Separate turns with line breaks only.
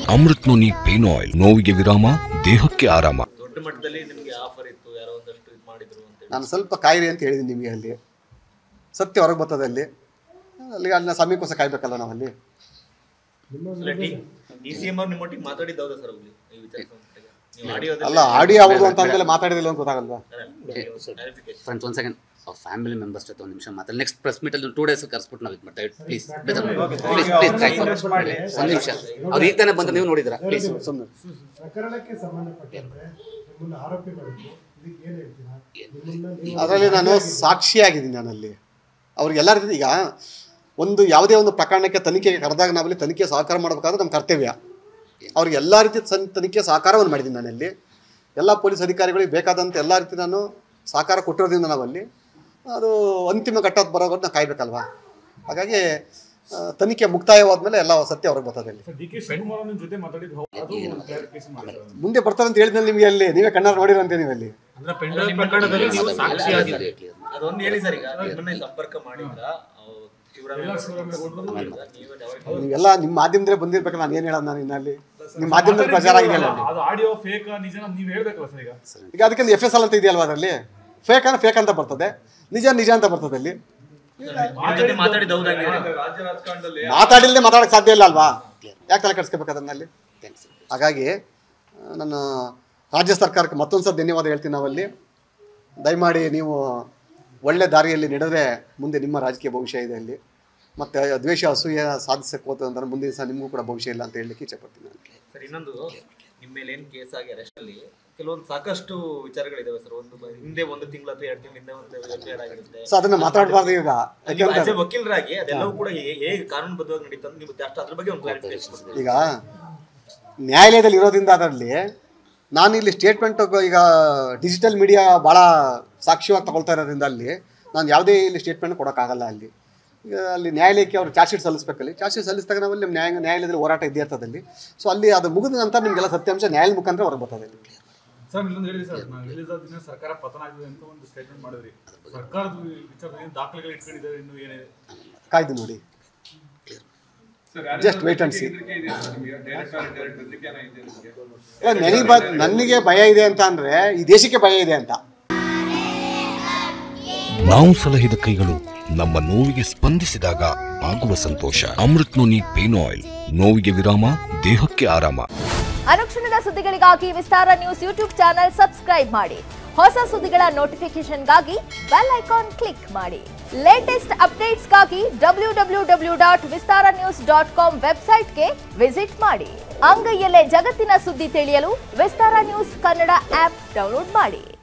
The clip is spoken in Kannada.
ಅಮೃತ್ ನೋನಿ ಪೇನ್ ಆಯಿಲ್ ನೋವಿಗೆ ವಿರಾಮ ದೇಹಕ್ಕೆ ಆರಾಮ
ದೊಡ್ಡ ಮಟ್ಟದಲ್ಲಿ ನಿಮ್ಗೆ ಆಫರ್ ಇತ್ತು ಯಾರೋ ಒಂದಷ್ಟು ಇದು ಮಾಡಿದ್ರು ಅಂತ ಹೇಳಿ
ನಾನು ಸ್ವಲ್ಪ ಕಾಯಿರಿ ಅಂತ ಹೇಳಿದ್ದೀನಿ ನಿಮಗೆ ಅಲ್ಲಿ ಸತ್ಯ ಹೊರಗೆ ಬರ್ತದೆ ಅಲ್ಲಿ ಅಲ್ಲಿಗೆ ಅಲ್ಲಿನ ಸಮಯಕ್ಕೋಸ್ಕರ ಕಾಯ್ಬೇಕಲ್ಲ ನಾವಲ್ಲಿ
ಡಿ ಸಿ ಎಂ ಅವ್ರು ನಿಮ್ಮೊಟ್ಟಿಗೆ ಮಾತಾಡಿದ್ದು ಹೌದಾ ಸರ್ ಅಲ್ಲಿ ಈ ವಿಚಾರ ಸಂಬಂಧಪಟ್ಟಾಗ? ನೀವು ಆಡಿಯೋದಲ್ಲಿ
ಅಲ್ಲ ಆಡಿ ಅವ್ರದ್ದು ಅಂತ ಅಂದಮೇಲೆ ಮಾತಾಡಿದಿಲ್ಲ ಅಂತ ಗೊತ್ತಾಗಲ್ವಾ
ಕ್ಲಾರಿಫಿಕೇಶನ್
ಫ್ರೆಂಡ್ಸ್ ಒನ್ ಸೆಕೆಂಡ್ ಅವ್ರ ಫ್ಯಾಮಿಲಿ ಮೆಂಬರ್ಸ್ ಜೊತೆ ಒಂದು ನಿಮಿಷ ಮಾತಾಡಿ ನೆಕ್ಸ್ಟ್ ಪ್ರೆಸ್ ಮೀಟಲ್ಲಿ ಟೂ ಡೇಸ್ ಕರ್ಸ್ಬಿಟ್ಟು ನಾವು ಇದು ಮಾಡ್ತಾ ಪ್ಲೀಸ್ ಪ್ಲೀಸ್ ಪ್ಲೀಸ್ ಒಂದು ನಿಮಿಷ ಅವ್ರು ಈಗ ತಾನೇ ಬಂದು ನೀವು ನೋಡಿದ್ರ ಪ್ಲೀಸ್
ಸುಮ್ಮನೆ
ಪ್ರಕರಣಕ್ಕೆ ಸಂಬಂಧಪಟ್ಟಂತೆ ನಿಮ್ಮನ್ನ ಆರೋಪಿ ಮಾಡಿದ್ರು ಇದಕ್ಕೆ ಏನ್ ಹೇಳ್ತೀರಾ ನಿಮ್ಮನ್ನ ನೀವು
ಅದರಲ್ಲಿ ನಾನು ಸಾಕ್ಷಿಯಾಗಿದ್ದೀನಿ ನಾನಲ್ಲಿ ಅವ್ರಿಗೆಲ್ಲ ರೀತಿ ಈಗ ಒಂದು ಯಾವುದೇ ಒಂದು ಪ್ರಕರಣಕ್ಕೆ ತನಿಖೆಗೆ ಕರೆದಾಗ ನಾವಲ್ಲಿ ತನಿಖೆ ಸಹಕಾರ ಮಾಡಬೇಕಾದ್ರೆ ನಮ್ಮ ಕರ್ತವ್ಯ ಅವ್ರಿಗೆ ಎಲ್ಲ ರೀತಿ ಸನ್ ತನಿಖೆ ಸಹಕಾರವನ್ನು ಮಾಡಿದ್ದೀನಿ ನಾನಲ್ಲಿ ಎಲ್ಲ ಪೊಲೀಸ್ ಅಧಿಕಾರಿಗಳಿಗೆ ಬೇಕಾದಂಥ ಎಲ್ಲ ರೀತಿ ನಾನು ಸಹಕಾರ ಕೊಟ್ಟಿರೋದ್ರಿಂದ ನಾವಲ್ಲಿ ಅದು ಅಂತಿಮ ಘಟ್ಟದ ಬರೋವರೆಗೂ ನಾವು ಕಾಯ್ಬೇಕಲ್ವಾ ಹಾಗಾಗಿ ಆ, ತನಿಖೆ ಮುಕ್ತಾಯವಾದ್ಮೇಲೆ ಎಲ್ಲ ಸತ್ಯ ಹೊರಗೆ ಬರ್ತದೆ ಅಲ್ಲಿ
ಡಿ ಕೆ ಶಿವಕುಮಾರ್ ಅವ್ರ ಜೊತೆ ಮಾತಾಡಿದ್ದು ಹೌದು ಅದು ಕ್ಲಾರಿಫಿಕೇಶನ್ ಮಾಡ್ತಾರೆ
ಮುಂದೆ ಬರ್ತಾರೆ ಅಂತ ಹೇಳಿದ್ಮೇಲೆ ನಿಮಗೆ ಅಲ್ಲಿ ನೀವೇ ಕಣ್ಣಾರು ನೋಡಿರಂತೆ ನೀವು ಅಲ್ಲಿ
ಅಂದ್ರೆ ಪೆಂಡ್ರೈವ್ ಪ್ರಕರಣದಲ್ಲಿ ನೀವು ಸಾಕ್ಷಿ ಆಗಿದ್ದೀರಿ
ಅದೊಂದು ಹೇಳಿ ಸರ್ ಈಗ ನಿಮ್ಮನ್ನ ಸಂಪರ್ಕ ಮಾಡಿದ್ರ ಅವ್ರು ಶಿವರಾಮೇಗೌಡರು ನೀವೇ avoid
ನೀವೆಲ್ಲ ನಿಮ್ಮ ಮಾಧ್ಯಮದಲ್ಲೇ ಬಂದಿರ್ಬೇಕಲ್ಲ ನಾನು ಏನು ಹೇಳೋದು ನಾನು ಇನ್ನಲ್ಲಿ ನಿಮ್ಮ ಮಾಧ್ಯಮದಲ್ಲಿ ಪ್ರಚಾರ ಆಗಿದೆಯಲ್ಲ ಅಲ್ಲಿ
ಅದು ಆಡಿಯೋ ಫೇಕ್ ನಿಜ ನೀವ್ ಹೇಳ್ಬೇಕಲ್ಲ ಸರ್ ಈಗ
ಈಗ ಅದಕ್ಕೆ ಎಫ್ ಎಸ್ ಎಲ್ ಅಂತ ಇದೆಯಲ್ವಾ ಅದರಲ್ಲಿ ಫೇಕ್ ಅಂದ್ರೆ ಫೇಕ್ ಅಂತ ಬರ್ತದೆ ನಿಜ ನಿಜ ಅಂತ ಬರ್ತದೆ ಅಲ್ಲಿ
ನಿಮ್ಮ ಜೊತೆ ಮಾತಾಡಿದ್ದು ಹೌದಾಗಿದೆ
ಮಾತಾಡಿಲ್ಲದೆ ಮಾತಾಡಕ್ಕೆ ಸಾಧ್ಯ ಇಲ್ಲ ಅಲ್ವಾ ಯಾಕೆ ತಲೆ ಕೆಡಿಸ್ಕೋಬೇಕು ಅದನ್ನಲ್ಲಿ ಹಾಗಾಗಿ ಆ, ನಾನು ರಾಜ್ಯ ಸರ್ಕಾರಕ್ಕೆ ಮತ್ತೊಂದು ಸಲ ಧನ್ಯವಾದ ಹೇಳ್ತೀನಿ ನಾವಲ್ಲಿ ದಯಮಾಡಿ ನೀವು ಒಳ್ಳೆ ದಾರಿಯಲ್ಲಿ ನಡೆದ್ರೆ ಮುಂದೆ ನಿಮ್ಮ ರಾಜಕೀಯ ಭವಿಷ್ಯ ಇದೆ ಅಲ್ಲಿ ಮತ್ತು ದ್ವೇಷ ಅಸೂಯೆ ಸಾಧಿಸಕ್ಕೆ ಹೋದ ಅಂದ್ರೆ ಮುಂದಿನ ಸಹ ನಿಮಗೂ ಕೂಡ ಭವಿಷ್ಯ ಇಲ್ಲ ಅಂತ ಹೇಳಲಿಕ್ಕೆ ಇಚ್ಛೆಪಡ್ತೀನಿ ನಾನು
ಸರ್ ಇನ್ನೊಂದು ನಿಮ್ಮ ಮೇಲೆ ಏನ್ ಕೇಸ್ ಆಗಿ ಅರೆಸ್ಟ್ ಅಲ್ಲಿ ಕೆಲವೊಂದು ಸಾಕಷ್ಟು ವಿಚಾರಗಳಿದಾವೆ ಸರ್ ಒಂದು ಬ- ಹಿಂದೆ ಒಂದು ತಿಂಗಳ ಅಥವಾ ಎರಡು ತಿಂಗಳ ಹಿಂದೆ ಒಂದು ಎಫ್ಐಆರ್ ಆಗಿರುತ್ತೆ
ಸೊ ಅದನ್ನು ಮಾತಾಡಬಾರ್ದು ಈಗ
ನೀವು
ಯಾಕೆಂದ್ರೆ
ಆಚೆ ವಕೀಲರಾಗಿ ಅದೆಲ್ಲವೂ ಕೂಡ ಹೇ- ಹೇಗೆ ಕಾನೂನುಬದ್ಧವಾಗಿ ನಡೀತದೆ ಅಂತ ನೀವು ಅಷ್ಟು ಅದ್ರ ಬಗ್ಗೆ ಒಂದು ಕ್ಲಾರಿಫಿಕೇಶನ್ ಕೊಡ್ತೀವಿ
ಈಗ ನ್ಯಾಯಾಲಯದಲ್ಲಿ ಇರೋದ್ರಿಂದ ಅದರಲ್ಲಿ ನಾನು ಇಲ್ಲಿ ಸ್ಟೇಟ್ಮೆಂಟ್ ಈಗ ಡಿಜಿಟಲ್ ಮೀಡಿಯಾ ಭಾಳ ಸಾಕ್ಷಿಯಾಗಿ ತಗೊಳ್ತಾ ಇರೋದ್ರಿಂದ ಅಲ್ಲಿ ನಾನು ಯಾವುದೇ ಇಲ್ಲಿ ಸ್ಟೇಟ್ಮೆಂಟ್ ಕೊಡೋಕ್ಕಾಗಲ್ಲ ಅಲ್ಲಿ ಈಗ ಅಲ್ಲಿ ನ್ಯಾಯಾಲಯಕ್ಕೆ ಅವರು ಚಾರ್ಜ್ ಶೀಟ್ ಸಲ್ಲಿಸಬೇಕಲ್ಲಿ ಚಾರ್ಜ್ ಶೀಟ್ ಸಲ್ಲಿಸಿದಾಗ ನಾವಲ್ಲಿ ನ್ಯಾಯ ನ್ಯಾಯಾಲಯದಲ್ಲಿ ಹೋರಾಟ ಇದ್ದೇ ಇರ್ತದಲ್ಲಿ ಸೊ ಅಲ್ಲಿ ಅದು ಮುಗಿದ ನಂತರ ನಿಮಗೆಲ್ಲ ಸತ್ಯಾಂಶ ನ್ಯಾಯಾಲಯ ಮುಖಾಂತರ ಹೊರಗೆ ಬರ್ತದೆ ಇಲ್ಲಿ
ಸರ್ ಇಲ್ಲೊಂದು ಹೇಳಿ ಸರ್ ನಾವು ಹೇಳಿದ ದಿನ ಸರ್ಕಾರ ಪತನ ಆಗಿದೆ ಅಂತ ಒಂದು ಸ್ಟೇಟ್ಮೆಂಟ್ ಮಾಡಿದ್ರಿ ಸರ್ಕಾರದ ವಿಚಾರದಲ್ಲಿ ಏನು ದಾಖಲೆಗಳು ಇಟ್ಕೊಂಡಿದ್ದಾರೆ ಇನ್ನು ಏನಿದೆ
ಕಾಯ್ದು ನೋಡಿ ಜಸ್ಟ್ ವೇಟ್ ಅಂಡ್ ಸಿ ನನಗೆ ಬ ನನಗೆ ಭಯ ಇದೆ ಅಂತ ಅಂದರೆ ಈ ದೇಶಕ್ಕೆ ಭಯ ಇದೆ ಅಂತ
ನಾವು ಸಲಹಿದ ಕೈಗಳು ನಮ್ಮ ನೋವಿಗೆ ಸ್ಪಂದಿಸಿದಾಗ ಆಗುವ ಸಂತೋಷ ಅಮೃತ್ ನೋನಿ ಪೇನ್ ಆಯಿಲ್ ನೋವಿಗೆ ವಿರಾಮ ದೇಹಕ್ಕೆ ಆರಾಮ
ಅನುಕ್ಷಣದ ಸುದ್ದಿಗಳಿಗಾಗಿ Vistara news YouTube channel subscribe ಮಾಡಿ ಹೊಸ ಸುದ್ದಿಗಳ ನೋಟಿಫಿಕೇಶನ್ಗಾಗಿ ಬೆಲ್ ಐಕಾನ್ ಕ್ಲಿಕ್ ಮಾಡಿ ಲೇಟೆಸ್ಟ್ ಅಪ್ಡೇಟ್ಸ್ಗಾಗಿ W W W dot Vistara news dot com ವೆಬ್ಸೈಟ್ಗೆ ವಿಸಿಟ್ ಮಾಡಿ ಅಂಗೈಯಲ್ಲೇ ಜಗತ್ತಿನ ಸುದ್ದಿ ತಿಳಿಯಲು Vistara news Kannada app download ಮಾಡಿ